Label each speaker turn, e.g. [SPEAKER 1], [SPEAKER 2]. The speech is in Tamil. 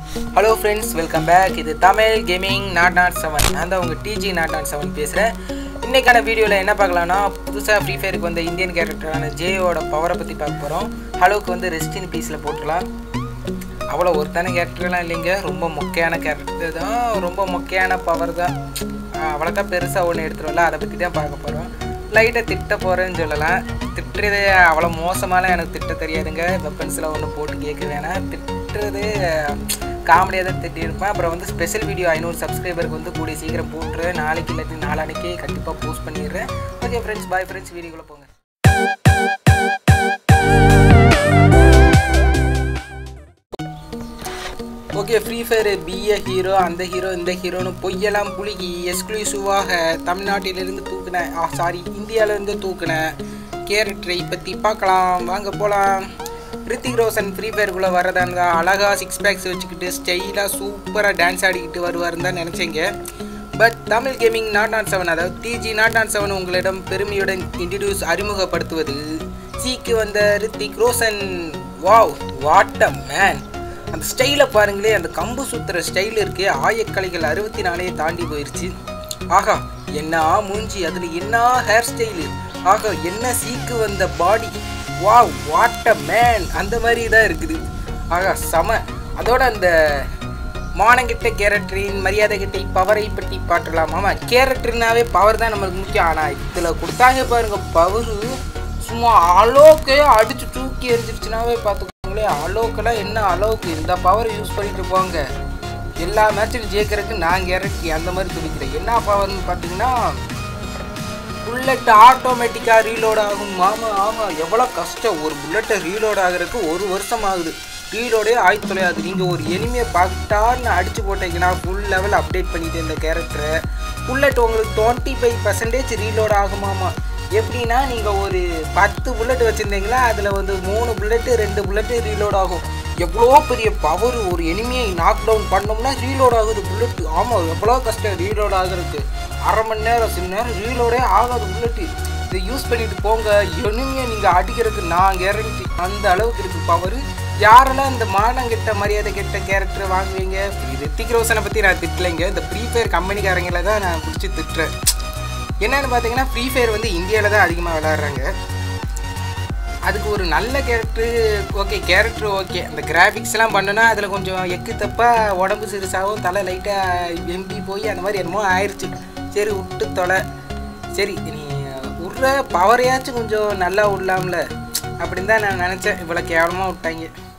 [SPEAKER 1] ஹலோ ஃப்ரெண்ட்ஸ் வெல்கம் பேக் இது Tamil gaming nought nought seven நான் தான் உங்கள் டிஜி நாட் நாட் செவன் பேசுகிறேன் இன்றைக்கான வீடியோவில் என்ன பார்க்கலாம்னா புதுசாக ஃப்ரீ ஃபயருக்கு வந்த இந்தியன் கேரக்டரான ஜேயோட பவரை பற்றி பார்க்க போகிறோம் ஹலோக்கு வந்து ரெஸ்ட் இன் பீஸில் போட்டுக்கலாம் அவ்வளோ ஒருத்தான கேரக்டர்லாம் இல்லைங்க ரொம்ப மொக்கையான கேரக்டர் தான் ரொம்ப மொக்கையான பவர் தான் அவ்வளோக்கா பெருசாக ஒன்று எடுத்துருவோம்ல அதை பற்றி தான் பார்க்க போகிறோம் லைட்டாக திட்ட போகிறேன்னு சொல்லலாம் திட்டுறதே அவ்வளோ மோசமாலாம் எனக்கு திட்ட தெரியாதுங்க வெப்பன்ஸில் ஒன்று போட்டு கேட்க வேணாம் திட்டுறது காமெடியாக தான் திட்டிருப்பேன் அப்புறம் வந்து ஸ்பெஷல் வீடியோ ஐநூறு சப்ஸ்கிரைபருக்கு வந்து கூடிய சீக்கிரம் போட்டுருவேன் நாளைக்கு இல்லாட்டி நாளானிக்கு கண்டிப்பாக போஸ்ட் பண்ணிடுறேன் ஓகே ஃப்ரெண்ட்ஸ் பாய் ஃப்ரெண்ட்ஸ் வீடியோக்குள்ளே போங்க ஓகே ஃப்ரீ ஃபயர் பிஏ ஹீரோ அந்த ஹீரோ இந்த ஹீரோன்னு பொய்யெல்லாம் புலுகி எக்ஸ்க்ளூசிவாக தமிழ்நாட்டிலிருந்து தூக்கின ஆ சாரி இந்தியாவிலேருந்து தூக்கின கேரக்டரை பற்றி பார்க்கலாம் வாங்க போகலாம் ரித்திக் ரோஷன் ஃப்ரீ ஃபயருக்குள்ளே வரதா இருந்தால் அழகாக சிக்ஸ் பேக்ஸ் வச்சுக்கிட்டு ஸ்டைலாக சூப்பராக டான்ஸ் ஆடிக்கிட்டு வருவாருன்னு தான் நினச்சேங்க but Tamil gaming nought nought seven அதாவது டிஜி நாட் நாட் செவன் உங்களிடம் பெருமையுடன் இன்ட்ரடியூஸ் அறிமுகப்படுத்துவது ஜிக்கு வந்த Hrithik Roshan wow what a man அந்த ஸ்டைலை பாருங்களே அந்த கம்பு சுத்துற ஸ்டைல் இருக்கே ஆயக்கலைகள் அறுபத்தி நாலையே தாண்டி போயிருச்சு ஆகா என்ன மூஞ்சி அதில் என்ன ஹேர் ஸ்டைலு ஆகா என்ன சீக்கு வந்த பாடி வா வாட் அ மேன் அந்த மாதிரி தான் இருக்குது ஆகா செம அதோட அந்த மானங்கிட்ட கேரக்டரின் மரியாதை கிட்ட பவரை பற்றி பாட்டலாம் ஆமாம் கேரக்டர்னாவே பவர் தான் நம்மளுக்கு முக்கியம் ஆனால் இதில் கொடுத்தாங்க பாருங்க பவரு சும்மா அலோக்கே அடிச்சு தூக்கி எரிஞ்சிருச்சுனாவே பார்த்துக்கோங்களே அலோக்கெல்லாம் என்ன அளவுக்கு இந்த பவர் யூஸ் பண்ணிட்டு போங்க எல்லா மேட்சும் ஜெயிக்கிறதுக்கு நான் கேரக்டி அந்த மாதிரி துடிக்கிறேன் என்ன பவர்னு பார்த்தீங்கன்னா புல்லட் ஆட்டோமேட்டிக்காக ரீலோட் ஆகும் ஆமாம் ஆமாம் எவ்வளோ கஷ்டம் ஒரு புல்லட்டை ரீலோட் ஆகிறதுக்கு ஒரு வருஷம் ஆகுது ரீலோடே ஆயிரத்தி தொள்ளாயிரத்து நீங்கள் ஒரு எனிமையை பார்த்தான்னு அடிச்சு போட்டீங்கன்னா ஃபுல் லெவல் அப்டேட் பண்ணிட்டு இந்த கேரக்டரை புல்லட் உங்களுக்கு டுவெண்ட்டி ஃபைவ் பர்சன்டேஜ் ரீலோட் ஆகுமாமா எப்படின்னா நீங்கள் ஒரு பத்து புல்லட் வச்சுருந்தீங்களா அதில் வந்து மூணு புல்லட்டு ரெண்டு புல்லட்டு ரீலோட் ஆகும் எவ்வளோ பெரிய பவர் ஒரு எனிமையை நாக் டவுன் பண்ணோம்னா ரீலோட் ஆகுது புல்லட்டு ஆமாம் எவ்வளோ கஷ்டம் ரீலோட் ஆகுறதுக்கு அரை மணி நேரம் சில நேரம் ரீலோடே ஆகாது புல்லட்டு இதை யூஸ் பண்ணிட்டு போங்க எனிமையை நீங்கள் அடிக்கிறதுக்கு நான் கேரண்டி அந்த அளவுக்கு இருக்குது பவர் யாரெல்லாம் இந்த மானங்கிட்ட மரியாதை கெட்ட கேரக்டர் வாங்குவீங்க ரித்திக் ரோஷனை பற்றி நான் திட்டலைங்க இந்த ஃப்ரீ ஃபயர் கம்பெனிக்காரங்கள தான் நான் பிடிச்சி திட்டுறேன் என்னென்னு பார்த்தீங்கன்னா ஃப்ரீ ஃபயர் வந்து இந்தியாவில் தான் அதிகமாக விளாட்றாங்க அதுக்கு ஒரு நல்ல கேரக்டர் ஓகே கேரக்டர் ஓகே அந்த கிராஃபிக்ஸ்லாம் பண்ணோன்னா அதில் கொஞ்சம் எக்கு தப்பாக உடம்பு சிறுசாகவும் தலை லைட்டாக எம்பி போய் அந்த மாதிரி என்னமோ ஆயிடுச்சு சரி விட்டு தொலை சரி நீ விட்ற பவரையாச்சும் கொஞ்சம் நல்லா விடலாம்ல அப்படின்னு தான் நான் நினச்சேன் இவ்வளோ கேவலமாக விட்டாங்க